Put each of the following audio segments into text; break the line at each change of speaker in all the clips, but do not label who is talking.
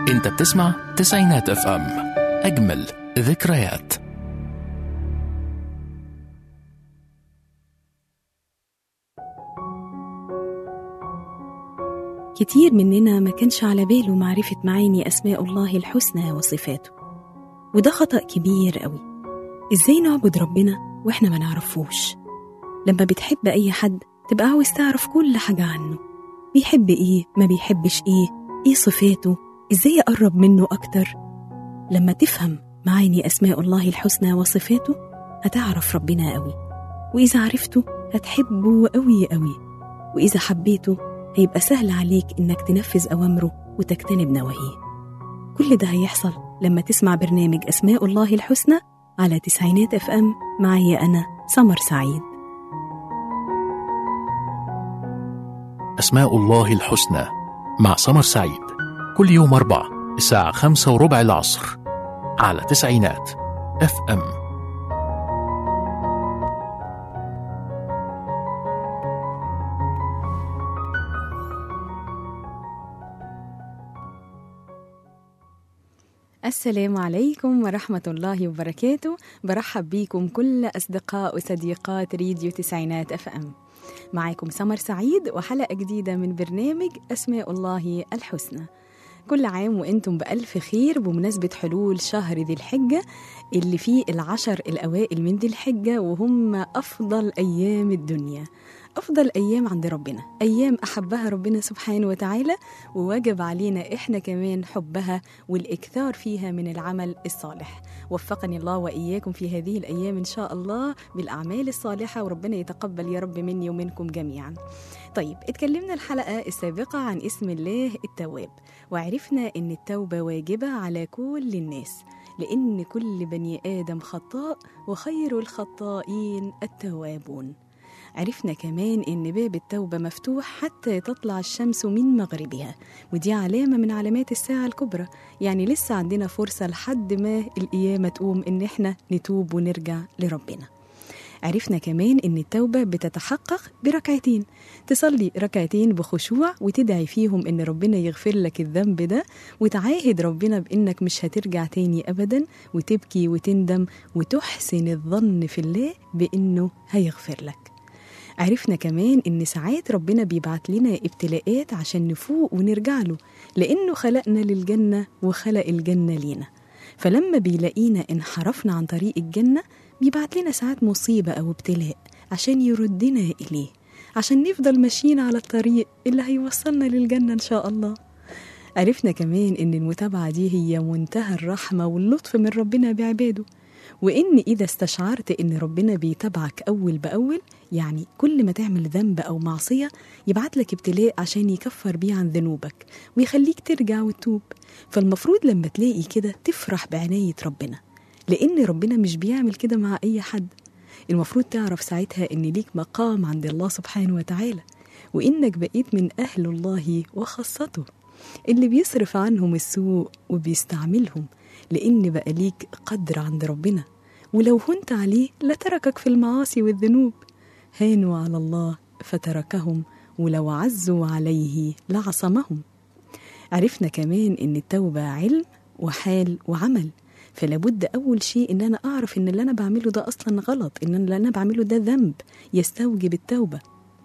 انت بتسمع تسعينات اف ام اجمل ذكريات
كتير مننا ما كانش على باله معرفة معاني أسماء الله الحسنى وصفاته وده خطأ كبير قوي إزاي نعبد ربنا وإحنا ما نعرفوش لما بتحب أي حد تبقى عاوز تعرف كل حاجة عنه بيحب إيه ما بيحبش إيه إيه صفاته إزاي أقرب منه أكتر لما تفهم معاني أسماء الله الحسنى وصفاته هتعرف ربنا قوي وإذا عرفته هتحبه قوي قوي وإذا حبيته هيبقى سهل عليك إنك تنفذ أوامره وتجتنب نواهيه كل ده هيحصل لما تسمع برنامج أسماء الله الحسنى على تسعينات اف ام معي أنا سمر سعيد
أسماء الله الحسنى مع سمر سعيد كل يوم أربع الساعة خمسة وربع العصر على تسعينات اف ام
السلام عليكم ورحمة الله وبركاته برحب بيكم كل أصدقاء وصديقات راديو تسعينات أف أم معاكم سمر سعيد وحلقة جديدة من برنامج أسماء الله الحسنى كل عام وانتم بألف خير بمناسبة حلول شهر ذي الحجة اللي فيه العشر الأوائل من ذي الحجة وهم أفضل أيام الدنيا أفضل أيام عند ربنا أيام أحبها ربنا سبحانه وتعالى وواجب علينا إحنا كمان حبها والإكثار فيها من العمل الصالح وفقني الله وإياكم في هذه الأيام إن شاء الله بالأعمال الصالحة وربنا يتقبل يا رب مني ومنكم جميعا طيب اتكلمنا الحلقة السابقة عن اسم الله التواب وعرفنا إن التوبة واجبة على كل الناس لأن كل بني آدم خطاء وخير الخطائين التوابون عرفنا كمان إن باب التوبة مفتوح حتى تطلع الشمس من مغربها ودي علامة من علامات الساعة الكبرى يعني لسه عندنا فرصة لحد ما القيامة تقوم إن إحنا نتوب ونرجع لربنا عرفنا كمان إن التوبة بتتحقق بركعتين تصلي ركعتين بخشوع وتدعي فيهم إن ربنا يغفر لك الذنب ده وتعاهد ربنا بإنك مش هترجع تاني أبدا وتبكي وتندم وتحسن الظن في الله بإنه هيغفر لك عرفنا كمان إن ساعات ربنا بيبعت لنا ابتلاءات عشان نفوق ونرجع له لأنه خلقنا للجنة وخلق الجنة لينا فلما بيلاقينا انحرفنا عن طريق الجنة بيبعت لنا ساعات مصيبة أو ابتلاء عشان يردنا إليه عشان نفضل ماشيين على الطريق اللي هيوصلنا للجنة إن شاء الله عرفنا كمان إن المتابعة دي هي منتهى الرحمة واللطف من ربنا بعباده وإن إذا استشعرت إن ربنا بيتابعك أول بأول يعني كل ما تعمل ذنب أو معصية يبعت لك ابتلاء عشان يكفر بيه عن ذنوبك ويخليك ترجع وتتوب فالمفروض لما تلاقي كده تفرح بعناية ربنا لأن ربنا مش بيعمل كده مع أي حد المفروض تعرف ساعتها إن ليك مقام عند الله سبحانه وتعالى وإنك بقيت من أهل الله وخاصته اللي بيصرف عنهم السوء وبيستعملهم لأن بقى ليك قدر عند ربنا ولو هنت عليه لتركك في المعاصي والذنوب هانوا على الله فتركهم ولو عزوا عليه لعصمهم عرفنا كمان ان التوبة علم وحال وعمل فلابد أول شيء إن أنا أعرف إن اللي أنا بعمله ده أصلا غلط إن اللي أنا بعمله ده ذنب يستوجب التوبة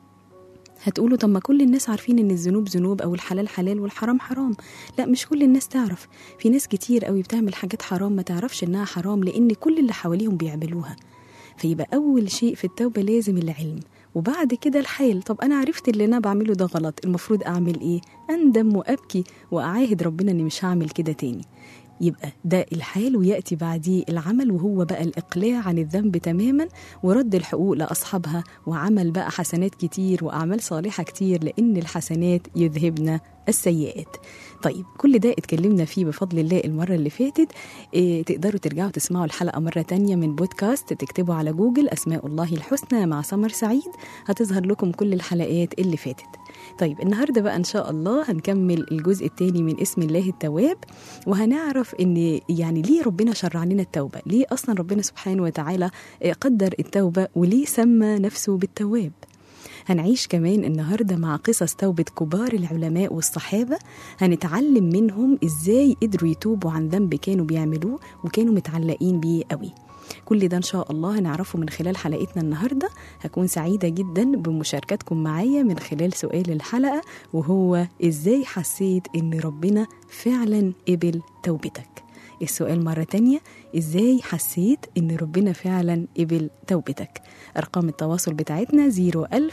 هتقولوا طب ما كل الناس عارفين ان الذنوب ذنوب او الحلال حلال والحرام حرام لا مش كل الناس تعرف في ناس كتير قوي بتعمل حاجات حرام ما تعرفش انها حرام لان كل اللي حواليهم بيعملوها فيبقى اول شيء في التوبه لازم العلم وبعد كده الحال طب انا عرفت اللي انا بعمله ده غلط المفروض اعمل ايه اندم وابكي واعاهد ربنا اني مش هعمل كده تاني يبقى ده الحال وياتي بعديه العمل وهو بقى الاقلاع عن الذنب تماما ورد الحقوق لاصحابها وعمل بقى حسنات كتير واعمال صالحه كتير لان الحسنات يذهبن السيئات طيب كل ده اتكلمنا فيه بفضل الله المرة اللي فاتت إيه تقدروا ترجعوا تسمعوا الحلقة مرة تانية من بودكاست تكتبوا على جوجل أسماء الله الحسنى مع سمر سعيد هتظهر لكم كل الحلقات اللي فاتت طيب النهاردة بقى إن شاء الله هنكمل الجزء الثاني من اسم الله التواب وهنعرف إن يعني ليه ربنا شرع لنا التوبة ليه أصلا ربنا سبحانه وتعالى قدر التوبة وليه سمى نفسه بالتواب هنعيش كمان النهاردة مع قصص توبة كبار العلماء والصحابة هنتعلم منهم إزاي قدروا يتوبوا عن ذنب كانوا بيعملوه وكانوا متعلقين بيه قوي كل ده إن شاء الله هنعرفه من خلال حلقتنا النهاردة هكون سعيدة جدا بمشاركتكم معايا من خلال سؤال الحلقة وهو إزاي حسيت إن ربنا فعلا قبل توبتك السؤال مرة تانية إزاي حسيت إن ربنا فعلا قبل توبتك أرقام التواصل بتاعتنا 010427894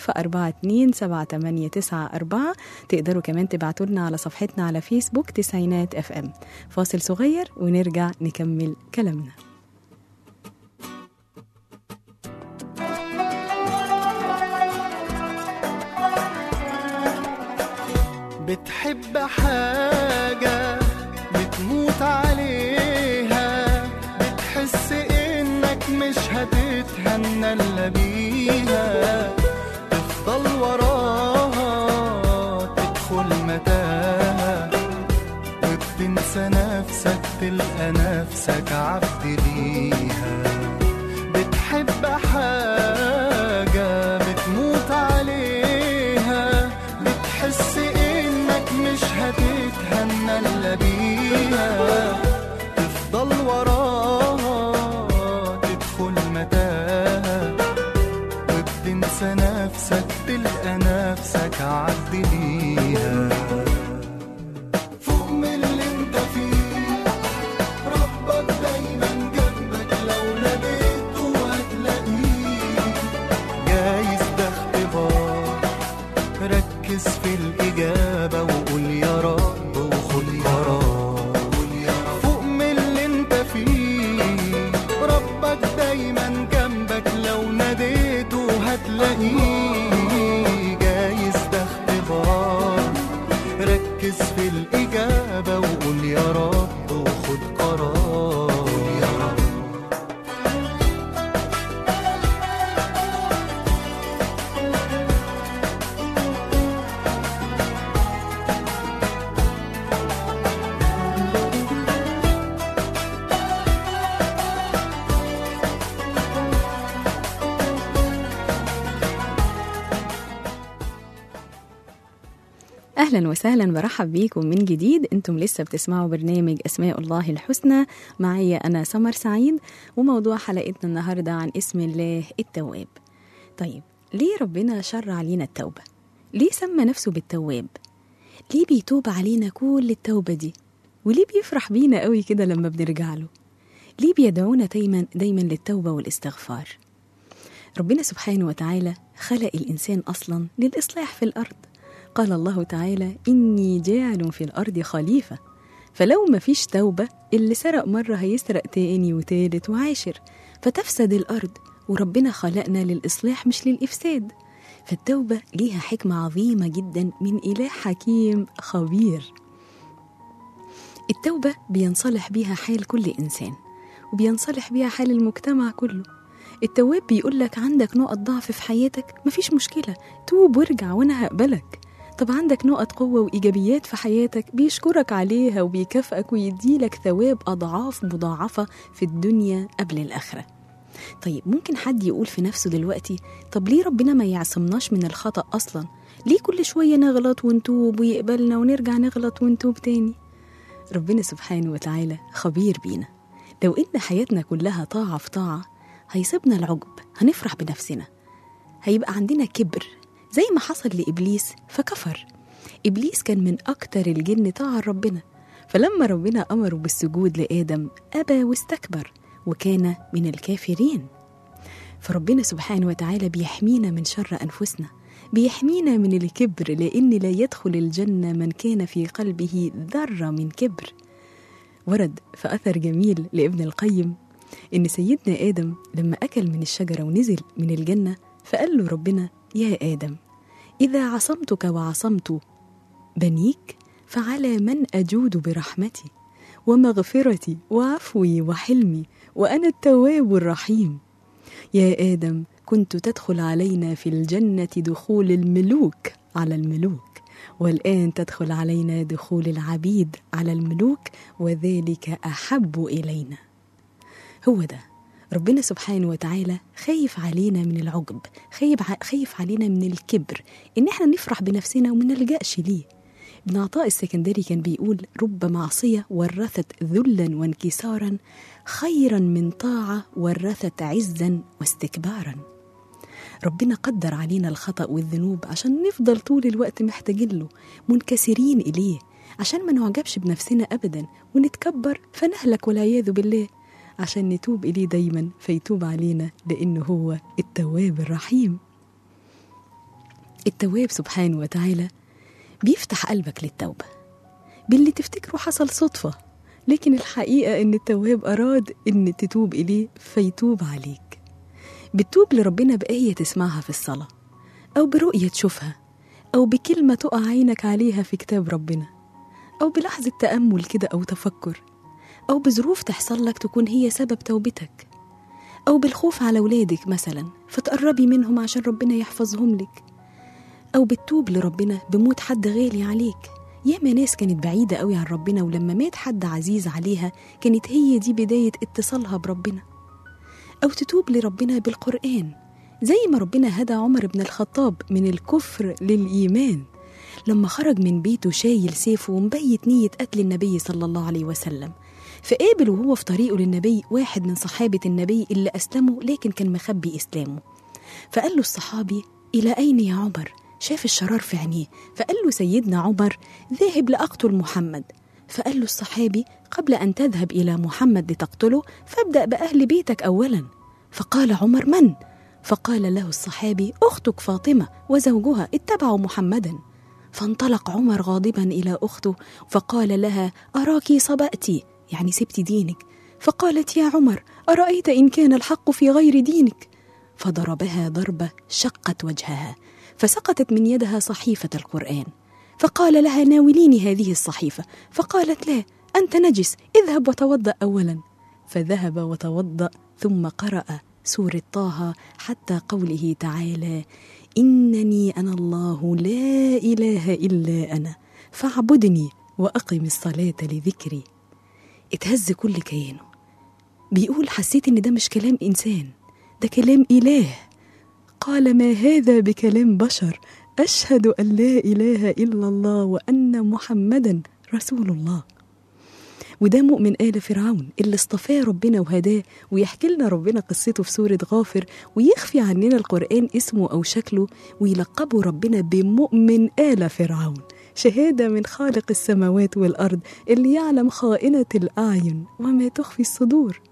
تقدروا كمان تبعتوا لنا على صفحتنا على فيسبوك تسعينات اف ام فاصل صغير ونرجع نكمل كلامنا
بتحب حاجة بتموت عليها بتحس انك مش هتتهنى الا بيها تفضل وراها تدخل متاهة وبتنسى نفسك تلقى نفسك عبد ليها بتحب حاجة بتموت عليها بتحس انك مش هتتهنى الا بيها تفضل وراها تدخل متاهة وبتنسى نفسك تلقى نفسك عبد ليها فوق من اللي انت فيه ربك دايما جنبك لو ناديته هتلاقيه جايز ده اختبار ركز في الإجابة وقول يا رب وخد قرار فوق من اللي انت فيه ربك دايما جنبك لو ناديته هتلاقيه جايز ده اختبار ركز في الإجابة وقول يا رب وخد قرار يا رب
أهلا وسهلا برحب بيكم من جديد أنتم لسه بتسمعوا برنامج أسماء الله الحسنى معي أنا سمر سعيد وموضوع حلقتنا النهاردة عن اسم الله التواب طيب ليه ربنا شرع علينا التوبة؟ ليه سمى نفسه بالتواب؟ ليه بيتوب علينا كل التوبة دي؟ وليه بيفرح بينا قوي كده لما بنرجع له؟ ليه بيدعونا دايما دايما للتوبة والاستغفار؟ ربنا سبحانه وتعالى خلق الإنسان أصلا للإصلاح في الأرض قال الله تعالى إني جاعل في الأرض خليفة فلو ما فيش توبة اللي سرق مرة هيسرق تاني وتالت وعاشر فتفسد الأرض وربنا خلقنا للإصلاح مش للإفساد فالتوبة ليها حكمة عظيمة جدا من إله حكيم خبير التوبة بينصلح بيها حال كل إنسان وبينصلح بيها حال المجتمع كله التواب بيقول لك عندك نقط ضعف في حياتك مفيش مشكلة توب وارجع وأنا هقبلك طب عندك نقط قوة وإيجابيات في حياتك بيشكرك عليها وبيكافئك ويديلك ثواب أضعاف مضاعفة في الدنيا قبل الآخرة طيب ممكن حد يقول في نفسه دلوقتي طب ليه ربنا ما يعصمناش من الخطأ أصلا ليه كل شوية نغلط ونتوب ويقبلنا ونرجع نغلط ونتوب تاني ربنا سبحانه وتعالى خبير بينا لو إن حياتنا كلها طاعة في طاعة هيصيبنا العجب هنفرح بنفسنا هيبقى عندنا كبر زي ما حصل لإبليس فكفر إبليس كان من أكتر الجن طاعة ربنا فلما ربنا أمره بالسجود لآدم أبى واستكبر وكان من الكافرين فربنا سبحانه وتعالى بيحمينا من شر أنفسنا بيحمينا من الكبر لأن لا يدخل الجنة من كان في قلبه ذرة من كبر ورد في أثر جميل لابن القيم إن سيدنا آدم لما أكل من الشجرة ونزل من الجنة فقال له ربنا يا آدم إذا عصمتك وعصمت بنيك فعلى من أجود برحمتي ومغفرتي وعفوي وحلمي وأنا التواب الرحيم يا آدم كنت تدخل علينا في الجنة دخول الملوك على الملوك والآن تدخل علينا دخول العبيد على الملوك وذلك أحب إلينا هو ده ربنا سبحانه وتعالى خايف علينا من العجب خايف, خايف علينا من الكبر إن إحنا نفرح بنفسنا وما نلجأش ليه ابن عطاء السكندري كان بيقول رب معصية ورثت ذلا وانكسارا خيرا من طاعة ورثت عزا واستكبارا ربنا قدر علينا الخطأ والذنوب عشان نفضل طول الوقت محتاجين له منكسرين إليه عشان ما نعجبش بنفسنا أبدا ونتكبر فنهلك والعياذ بالله عشان نتوب إليه دايما فيتوب علينا لأنه هو التواب الرحيم التواب سبحانه وتعالى بيفتح قلبك للتوبة باللي تفتكره حصل صدفة لكن الحقيقة إن التواب أراد إن تتوب إليه فيتوب عليك بتتوب لربنا بآية تسمعها في الصلاة أو برؤية تشوفها أو بكلمة تقع عينك عليها في كتاب ربنا أو بلحظة تأمل كده أو تفكر أو بظروف تحصل لك تكون هي سبب توبتك أو بالخوف على ولادك مثلا فتقربي منهم عشان ربنا يحفظهم لك أو بتتوب لربنا بموت حد غالي عليك ياما ناس كانت بعيدة قوي عن ربنا ولما مات حد عزيز عليها كانت هي دي بداية اتصالها بربنا أو تتوب لربنا بالقرآن زي ما ربنا هدى عمر بن الخطاب من الكفر للإيمان لما خرج من بيته شايل سيفه ومبيت نية قتل النبي صلى الله عليه وسلم فقابل وهو في طريقه للنبي واحد من صحابة النبي اللي أسلموا لكن كان مخبي إسلامه فقال له الصحابي إلى أين يا عمر؟ شاف الشرار في عينيه فقال له سيدنا عمر ذاهب لأقتل محمد فقال له الصحابي قبل أن تذهب إلى محمد لتقتله فابدأ بأهل بيتك أولا فقال عمر من؟ فقال له الصحابي أختك فاطمة وزوجها اتبعوا محمدا فانطلق عمر غاضبا إلى أخته فقال لها أراك صبأتي يعني سبت دينك فقالت يا عمر أرأيت إن كان الحق في غير دينك فضربها ضربة شقت وجهها فسقطت من يدها صحيفة القرآن فقال لها ناوليني هذه الصحيفة فقالت لا أنت نجس اذهب وتوضأ أولا فذهب وتوضأ ثم قرأ سورة طه حتى قوله تعالى إنني أنا الله لا إله إلا أنا فاعبدني وأقم الصلاة لذكري اتهز كل كيانه بيقول حسيت إن ده مش كلام إنسان ده كلام إله قال ما هذا بكلام بشر أشهد أن لا إله إلا الله وأن محمدا رسول الله وده مؤمن آل فرعون اللي اصطفاه ربنا وهداه ويحكي لنا ربنا قصته في سورة غافر ويخفي عننا القرآن اسمه أو شكله ويلقبه ربنا بمؤمن آل فرعون شهادة من خالق السماوات والأرض اللي يعلم خائنة الأعين وما تخفي الصدور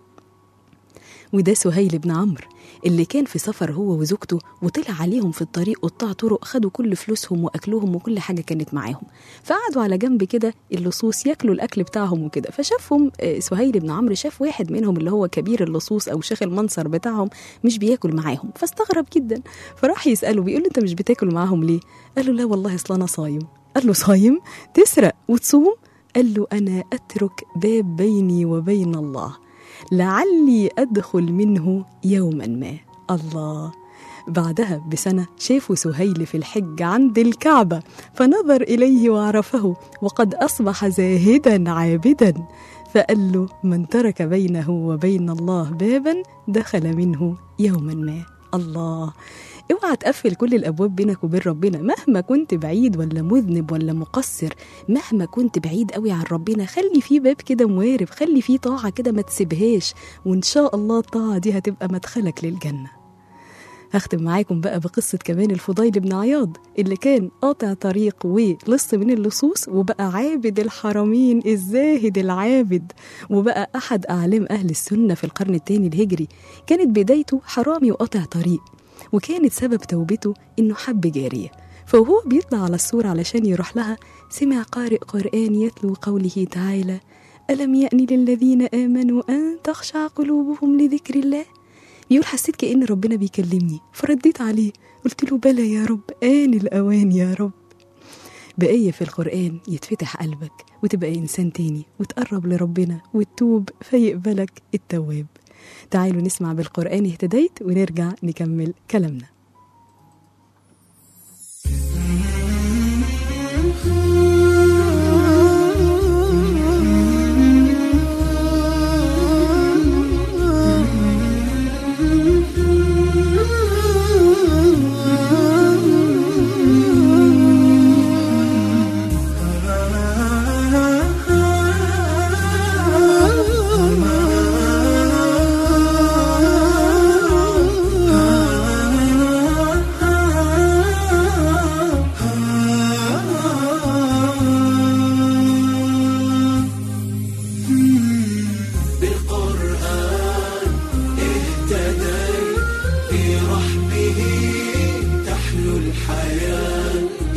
وده سهيل بن عمرو اللي كان في سفر هو وزوجته وطلع عليهم في الطريق قطاع طرق خدوا كل فلوسهم واكلهم وكل حاجه كانت معاهم فقعدوا على جنب كده اللصوص ياكلوا الاكل بتاعهم وكده فشافهم آه، سهيل بن عمرو شاف واحد منهم اللي هو كبير اللصوص او شيخ المنصر بتاعهم مش بياكل معاهم فاستغرب جدا فراح يساله بيقول له انت مش بتاكل معاهم ليه قال له لا والله اصل انا صايم قال له صايم تسرق وتصوم قال له انا اترك باب بيني وبين الله لعلي أدخل منه يوما ما الله بعدها بسنة شافوا سهيل في الحج عند الكعبة فنظر إليه وعرفه وقد أصبح زاهدا عابدا فقال له من ترك بينه وبين الله بابا دخل منه يوما ما الله اوعى تقفل كل الابواب بينك وبين ربنا مهما كنت بعيد ولا مذنب ولا مقصر مهما كنت بعيد قوي عن ربنا خلي في باب كده موارب خلي في طاعه كده ما تسيبهاش وان شاء الله الطاعه دي هتبقى مدخلك للجنه هختم معاكم بقى بقصة كمان الفضيل بن عياض اللي كان قاطع طريق ولص من اللصوص وبقى عابد الحرمين الزاهد العابد وبقى أحد أعلام أهل السنة في القرن الثاني الهجري كانت بدايته حرامي وقاطع طريق وكانت سبب توبته إنه حب جارية فوهو بيطلع على السور علشان يروح لها سمع قارئ قرآن يتلو قوله تعالى ألم يأن للذين آمنوا أن تخشع قلوبهم لذكر الله بيقول حسيت كأن ربنا بيكلمني فرديت عليه قلت له بلى يا رب آن الأوان يا رب بآية في القرآن يتفتح قلبك وتبقى إنسان تاني وتقرب لربنا وتتوب فيقبلك التواب تعالوا نسمع بالقرآن اهتديت ونرجع نكمل كلامنا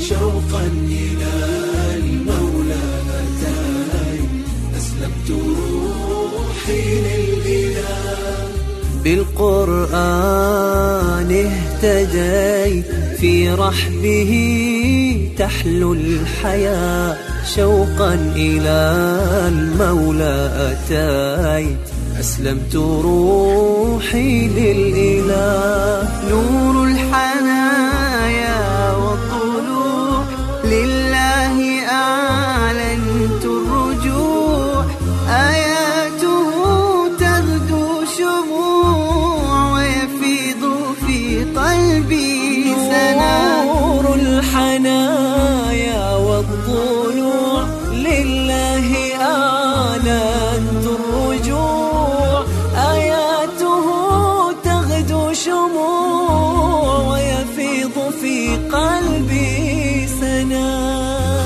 شوقا إلى المولى أتاي أسلمت روحي للإله بالقرآن اهتديت في رحبه تحلو الحياة شوقا إلى المولى أتيت أسلمت روحي للإله نور الحنايا والطلوع لله أعلنت الرجوع آياته تغدو شموع ويفيض في قلبي سنا نور الحنايا والطلوع لله أعلنت الرجوع آياته تغدو شموع ويفيض في قلبي سنا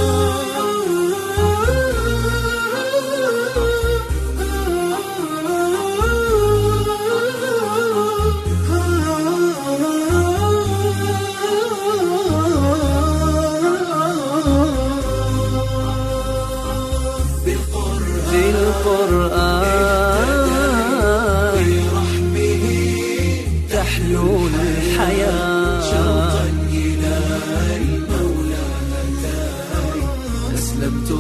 بالقرآن تحلو الحياة شوقا إلى المولى أسلمت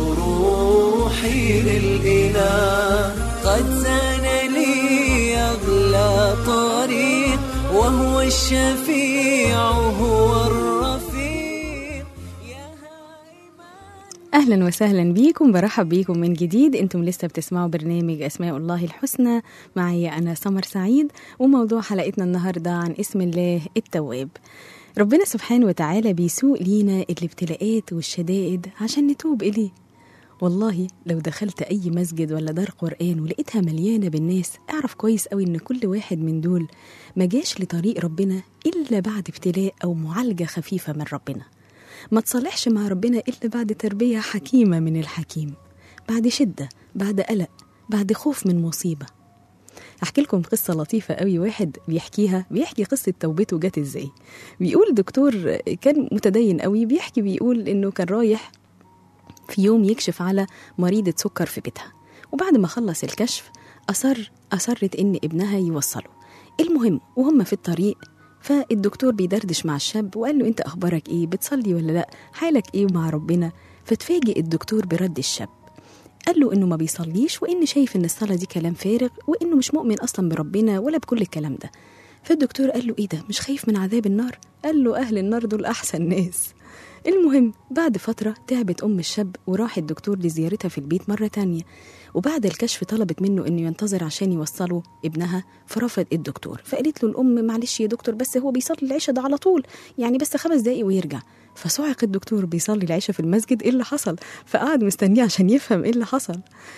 روحي للإله قد زان لي أغلى طريق وهو الشفيع هو الرفيق يا هائما
اهلا وسهلا بيكم برحب بيكم من جديد انتم لسه بتسمعوا برنامج اسماء الله الحسنى معي انا سمر سعيد وموضوع حلقتنا النهارده عن اسم الله التواب ربنا سبحانه وتعالى بيسوق لينا الابتلاءات والشدائد عشان نتوب اليه والله لو دخلت اي مسجد ولا دار قران ولقيتها مليانه بالناس اعرف كويس قوي ان كل واحد من دول ما جاش لطريق ربنا الا بعد ابتلاء او معالجه خفيفه من ربنا ما تصالحش مع ربنا إلا بعد تربية حكيمة من الحكيم بعد شدة بعد قلق بعد خوف من مصيبة أحكي لكم قصة لطيفة قوي واحد بيحكيها بيحكي قصة توبته جت إزاي بيقول دكتور كان متدين قوي بيحكي بيقول إنه كان رايح في يوم يكشف على مريضة سكر في بيتها وبعد ما خلص الكشف أصر أصرت إن ابنها يوصله المهم وهم في الطريق فالدكتور بيدردش مع الشاب وقال له انت اخبارك ايه بتصلي ولا لا حالك ايه مع ربنا فتفاجئ الدكتور برد الشاب قال له انه ما بيصليش وان شايف ان الصلاه دي كلام فارغ وانه مش مؤمن اصلا بربنا ولا بكل الكلام ده فالدكتور قال له ايه ده مش خايف من عذاب النار قال له اهل النار دول احسن ناس المهم بعد فترة تعبت أم الشاب وراح الدكتور لزيارتها في البيت مرة تانية وبعد الكشف طلبت منه إنه ينتظر عشان يوصله ابنها فرفض الدكتور فقالت له الأم معلش يا دكتور بس هو بيصلي العشاء ده على طول يعني بس خمس دقايق ويرجع فصعق الدكتور بيصلي العشاء في المسجد إيه اللي حصل فقعد مستنيه عشان يفهم إيه اللي حصل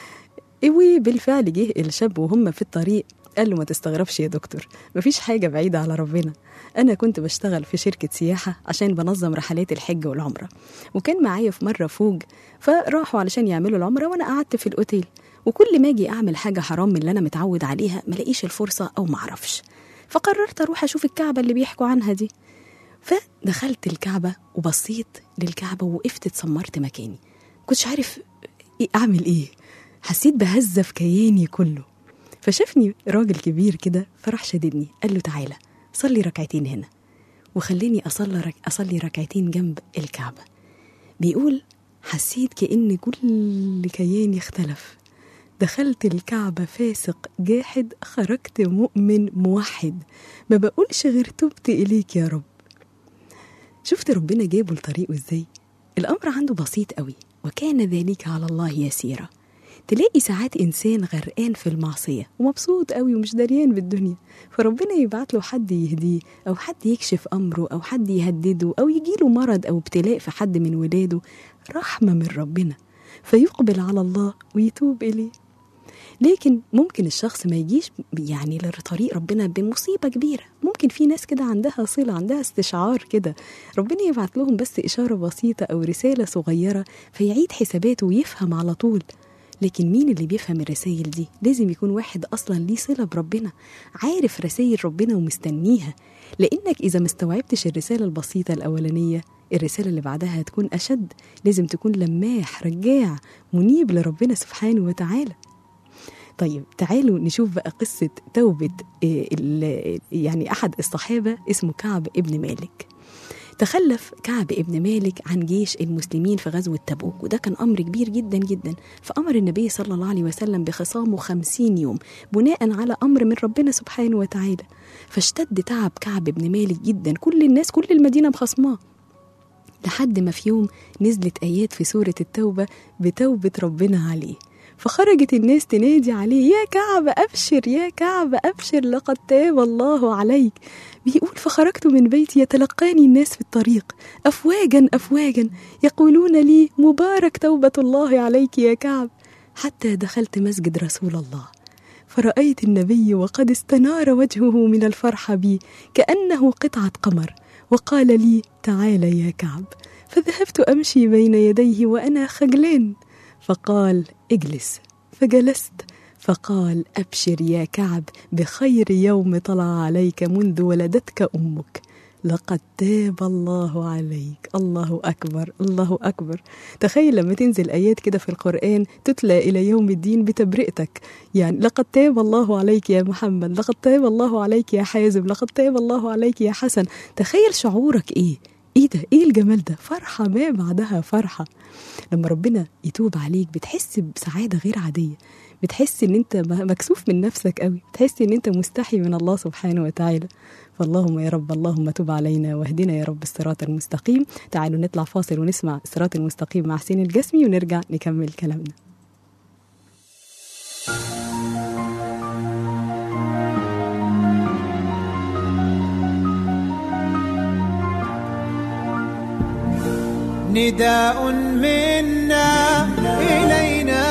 وبالفعل جه الشاب وهم في الطريق قال له ما تستغربش يا دكتور مفيش حاجة بعيدة على ربنا أنا كنت بشتغل في شركة سياحة عشان بنظم رحلات الحج والعمرة وكان معايا في مرة فوج فراحوا علشان يعملوا العمرة وأنا قعدت في الأوتيل وكل ما أجي أعمل حاجة حرام من اللي أنا متعود عليها ملاقيش الفرصة أو معرفش فقررت أروح أشوف الكعبة اللي بيحكوا عنها دي فدخلت الكعبة وبصيت للكعبة ووقفت اتسمرت مكاني كنتش عارف إيه أعمل إيه حسيت بهزة في كياني كله فشافني راجل كبير كده فراح شددني قال له تعالى صلي ركعتين هنا وخليني أصلي, رك... أصلي ركعتين جنب الكعبة بيقول حسيت كأن كل كياني اختلف دخلت الكعبة فاسق جاحد خرجت مؤمن موحد ما بقولش غير تبت إليك يا رب شفت ربنا جابه لطريقه ازاي الأمر عنده بسيط قوي وكان ذلك على الله يسيرا تلاقي ساعات إنسان غرقان في المعصية ومبسوط قوي ومش دريان بالدنيا فربنا يبعت له حد يهديه أو حد يكشف أمره أو حد يهدده أو يجيله مرض أو ابتلاء في حد من ولاده رحمة من ربنا فيقبل على الله ويتوب إليه لكن ممكن الشخص ما يجيش يعني لطريق ربنا بمصيبة كبيرة ممكن في ناس كده عندها صلة عندها استشعار كده ربنا يبعت لهم بس إشارة بسيطة أو رسالة صغيرة فيعيد حساباته ويفهم على طول لكن مين اللي بيفهم الرسائل دي لازم يكون واحد اصلا ليه صله بربنا عارف رسائل ربنا ومستنيها لانك اذا ما استوعبتش الرساله البسيطه الاولانيه الرسالة اللي بعدها هتكون أشد لازم تكون لماح رجاع منيب لربنا سبحانه وتعالى طيب تعالوا نشوف بقى قصة توبة آه، ال- يعني أحد الصحابة اسمه كعب ابن مالك تخلف كعب ابن مالك عن جيش المسلمين في غزوة تبوك وده كان أمر كبير جدا جدا فأمر النبي صلى الله عليه وسلم بخصامه خمسين يوم بناء على أمر من ربنا سبحانه وتعالى فاشتد تعب كعب ابن مالك جدا كل الناس كل المدينة بخصماه لحد ما في يوم نزلت آيات في سورة التوبة بتوبة ربنا عليه فخرجت الناس تنادي عليه يا كعب أبشر يا كعب أبشر لقد تاب الله عليك بيقول فخرجت من بيتي يتلقاني الناس في الطريق أفواجا أفواجا يقولون لي مبارك توبة الله عليك يا كعب حتى دخلت مسجد رسول الله فرأيت النبي وقد استنار وجهه من الفرحة بي كأنه قطعة قمر وقال لي تعال يا كعب فذهبت أمشي بين يديه وأنا خجلان فقال اجلس فجلست فقال أبشر يا كعب بخير يوم طلع عليك منذ ولدتك أمك لقد تاب الله عليك الله أكبر الله أكبر تخيل لما تنزل آيات كده في القرآن تتلى إلى يوم الدين بتبرئتك يعني لقد تاب الله عليك يا محمد لقد تاب الله عليك يا حازم لقد تاب الله عليك يا حسن تخيل شعورك إيه ايه ده ايه الجمال ده فرحة ما بعدها فرحة لما ربنا يتوب عليك بتحس بسعادة غير عادية بتحس ان انت مكسوف من نفسك قوي بتحس ان انت مستحي من الله سبحانه وتعالى فاللهم يا رب اللهم تب علينا واهدنا يا رب الصراط المستقيم تعالوا نطلع فاصل ونسمع الصراط المستقيم مع حسين الجسمي ونرجع نكمل كلامنا
نداء منا إلينا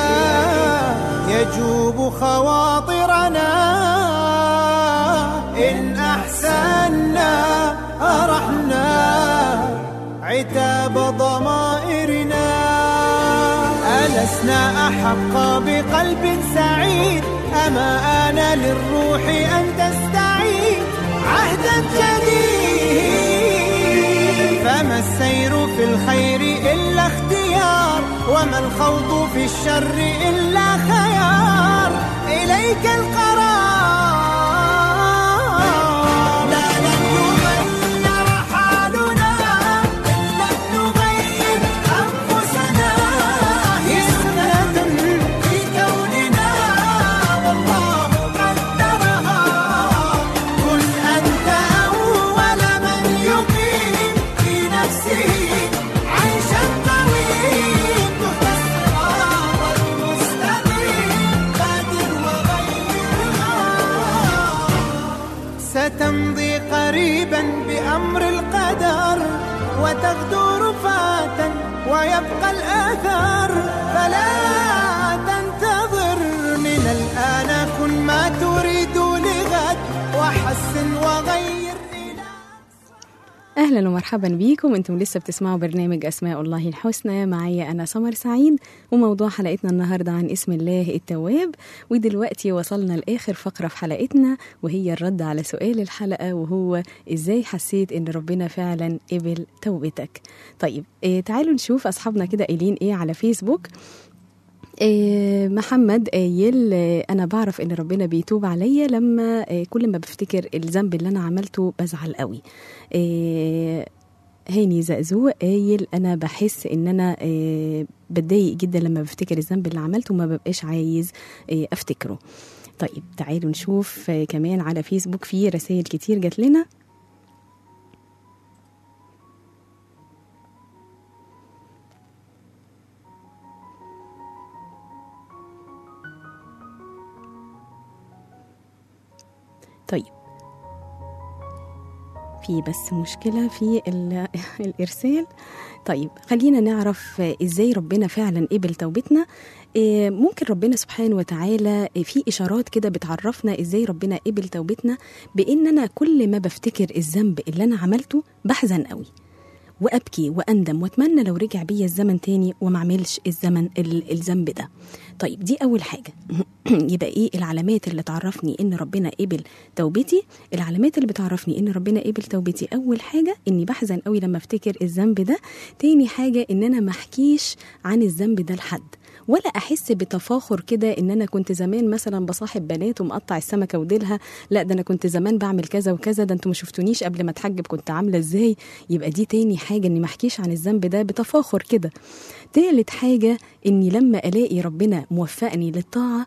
يجوب خواطرنا إن أحسنا أرحنا عتاب ضمائرنا ألسنا أحق بقلب سعيد أما آن للروح أن تستعيد عهدا جديد فما السير في الخير إلا اختيار وما الخوض في الشر إلا خيار إليك القرار لا لن يغير حالنا لن نغير أنفسنا هي سنة في كوننا والله قدرها كن أنت أول من يقيم في نفسه عيشا طويل تهدى الصراط المستقيم بادر وغيرها ستمضي قريبا بأمر القدر وتغدو رفاة ويبقى الآثار فلا تنتظر من الآن كن ما تريد لغد وحسن وغير إلى
اهلا ومرحبا بيكم انتم لسه بتسمعوا برنامج اسماء الله الحسنى معايا انا سمر سعيد وموضوع حلقتنا النهارده عن اسم الله التواب ودلوقتي وصلنا لاخر فقره في حلقتنا وهي الرد على سؤال الحلقه وهو ازاي حسيت ان ربنا فعلا قبل توبتك طيب إيه تعالوا نشوف اصحابنا كده قايلين ايه على فيسبوك إيه محمد قايل إيه انا بعرف ان ربنا بيتوب عليا لما إيه كل ما بفتكر الذنب اللي انا عملته بزعل قوي إيه هاني زقزوق قايل انا بحس ان انا إيه بتضايق جدا لما بفتكر الذنب اللي عملته وما ببقاش عايز إيه افتكره طيب تعالوا نشوف إيه كمان على فيسبوك في رسائل كتير جات لنا طيب في بس مشكلة في ال- الإرسال طيب خلينا نعرف إزاي ربنا فعلا قبل توبتنا إيه، ممكن ربنا سبحانه وتعالى في إشارات كده بتعرفنا إزاي ربنا قبل توبتنا بإن أنا كل ما بفتكر الذنب اللي أنا عملته بحزن قوي وابكي واندم واتمنى لو رجع بيا الزمن تاني وما اعملش الزمن ال- الذنب ده طيب دي اول حاجه يبقى ايه العلامات اللي تعرفني ان ربنا قبل توبتي العلامات اللي بتعرفني ان ربنا قبل توبتي اول حاجه اني بحزن قوي لما افتكر الذنب ده تاني حاجه ان انا ما احكيش عن الذنب ده لحد ولا احس بتفاخر كده ان انا كنت زمان مثلا بصاحب بنات ومقطع السمكه وديلها لا ده انا كنت زمان بعمل كذا وكذا ده انتوا ما شفتونيش قبل ما اتحجب كنت عامله ازاي يبقى دي تاني حاجه اني ما احكيش عن الذنب ده بتفاخر كده تالت حاجة إني لما ألاقي ربنا موفقني للطاعة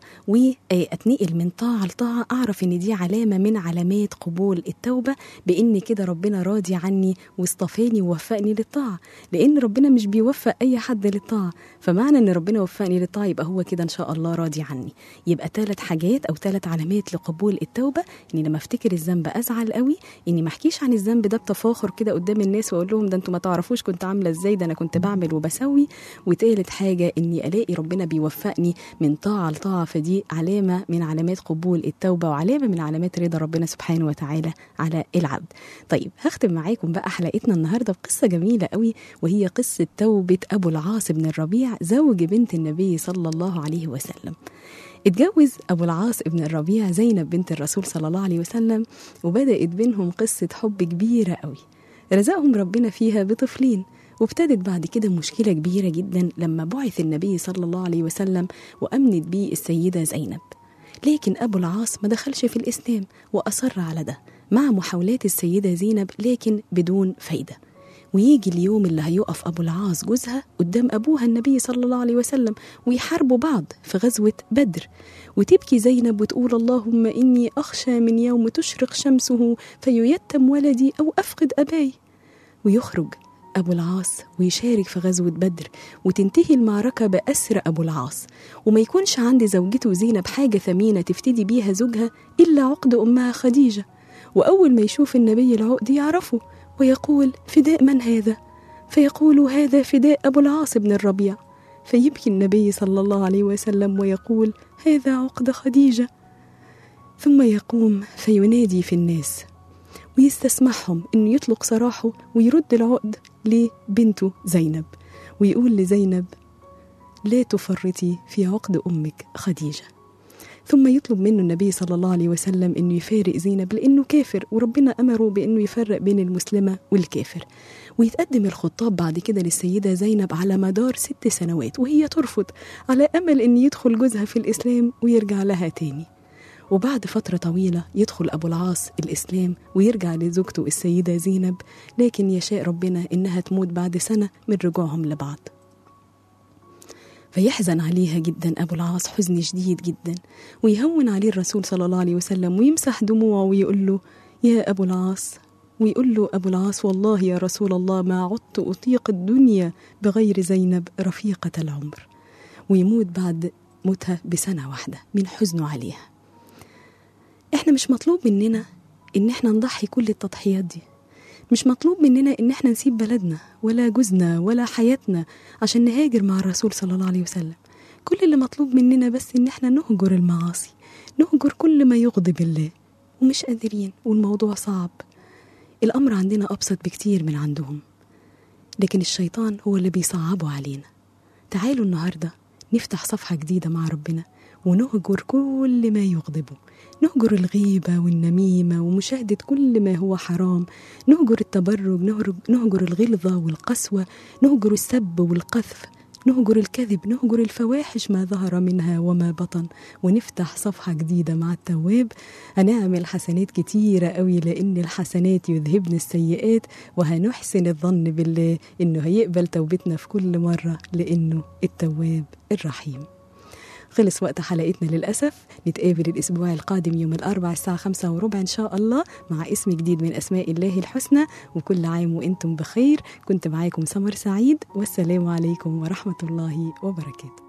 وأتنقل من طاعة لطاعة أعرف إن دي علامة من علامات قبول التوبة بإن كده ربنا راضي عني واصطفاني ووفقني للطاعة لأن ربنا مش بيوفق أي حد للطاعة فمعنى إن ربنا وفقني للطاعة يبقى هو كده إن شاء الله راضي عني يبقى ثلاث حاجات أو ثلاث علامات لقبول التوبة إني لما أفتكر الذنب أزعل قوي إني ما أحكيش عن الذنب ده بتفاخر كده قدام الناس وأقول لهم ده أنتوا ما تعرفوش كنت عاملة إزاي ده أنا كنت بعمل وبسوي وتالت حاجة إني ألاقي ربنا بيوفقني من طاعة لطاعة فدي علامة من علامات قبول التوبة وعلامة من علامات رضا ربنا سبحانه وتعالى على العبد طيب هختم معاكم بقى حلقتنا النهاردة بقصة جميلة قوي وهي قصة توبة أبو العاص بن الربيع زوج بنت النبي صلى الله عليه وسلم اتجوز أبو العاص ابن الربيع زينب بنت الرسول صلى الله عليه وسلم وبدأت بينهم قصة حب كبيرة قوي رزقهم ربنا فيها بطفلين وابتدت بعد كده مشكلة كبيرة جدا لما بعث النبي صلى الله عليه وسلم وأمنت بيه السيدة زينب لكن أبو العاص ما دخلش في الإسلام وأصر على ده مع محاولات السيدة زينب لكن بدون فايدة ويجي اليوم اللي هيقف أبو العاص جوزها قدام أبوها النبي صلى الله عليه وسلم ويحاربوا بعض في غزوة بدر وتبكي زينب وتقول اللهم إني أخشى من يوم تشرق شمسه فييتم ولدي أو أفقد أباي ويخرج أبو العاص ويشارك في غزوة بدر وتنتهي المعركة بأسر أبو العاص وما يكونش عند زوجته زينب حاجة ثمينة تفتدي بيها زوجها إلا عقد أمها خديجة وأول ما يشوف النبي العقد يعرفه ويقول فداء من هذا فيقول هذا فداء أبو العاص بن الربيع فيبكي النبي صلى الله عليه وسلم ويقول هذا عقد خديجة ثم يقوم فينادي في الناس ويستسمحهم انه يطلق سراحه ويرد العقد لبنته زينب ويقول لزينب لا تفرطي في عقد امك خديجه ثم يطلب منه النبي صلى الله عليه وسلم انه يفارق زينب لانه كافر وربنا امره بانه يفرق بين المسلمه والكافر ويتقدم الخطاب بعد كده للسيده زينب على مدار ست سنوات وهي ترفض على امل ان يدخل جوزها في الاسلام ويرجع لها تاني وبعد فترة طويلة يدخل أبو العاص الإسلام ويرجع لزوجته السيدة زينب لكن يشاء ربنا إنها تموت بعد سنة من رجوعهم لبعض فيحزن عليها جدا أبو العاص حزن شديد جدا ويهون عليه الرسول صلى الله عليه وسلم ويمسح دموعه ويقول له يا أبو العاص ويقول له أبو العاص والله يا رسول الله ما عدت أطيق الدنيا بغير زينب رفيقة العمر ويموت بعد موتها بسنة واحدة من حزنه عليها احنا مش مطلوب مننا ان احنا نضحي كل التضحيات دي مش مطلوب مننا ان احنا نسيب بلدنا ولا جوزنا ولا حياتنا عشان نهاجر مع الرسول صلى الله عليه وسلم كل اللي مطلوب مننا بس ان احنا نهجر المعاصي نهجر كل ما يغضب الله ومش قادرين والموضوع صعب الامر عندنا ابسط بكتير من عندهم لكن الشيطان هو اللي بيصعبه علينا تعالوا النهارده نفتح صفحه جديده مع ربنا ونهجر كل ما يغضبه نهجر الغيبة والنميمة ومشاهدة كل ما هو حرام نهجر التبرج نهجر, نهجر الغلظة والقسوة نهجر السب والقذف نهجر الكذب نهجر الفواحش ما ظهر منها وما بطن ونفتح صفحة جديدة مع التواب هنعمل حسنات كتيرة قوي لأن الحسنات يذهبن السيئات وهنحسن الظن بالله إنه هيقبل توبتنا في كل مرة لأنه التواب الرحيم خلص وقت حلقتنا للأسف نتقابل الأسبوع القادم يوم الأربع الساعة خمسة وربع إن شاء الله مع اسم جديد من أسماء الله الحسنى وكل عام وأنتم بخير كنت معاكم سمر سعيد والسلام عليكم ورحمة الله وبركاته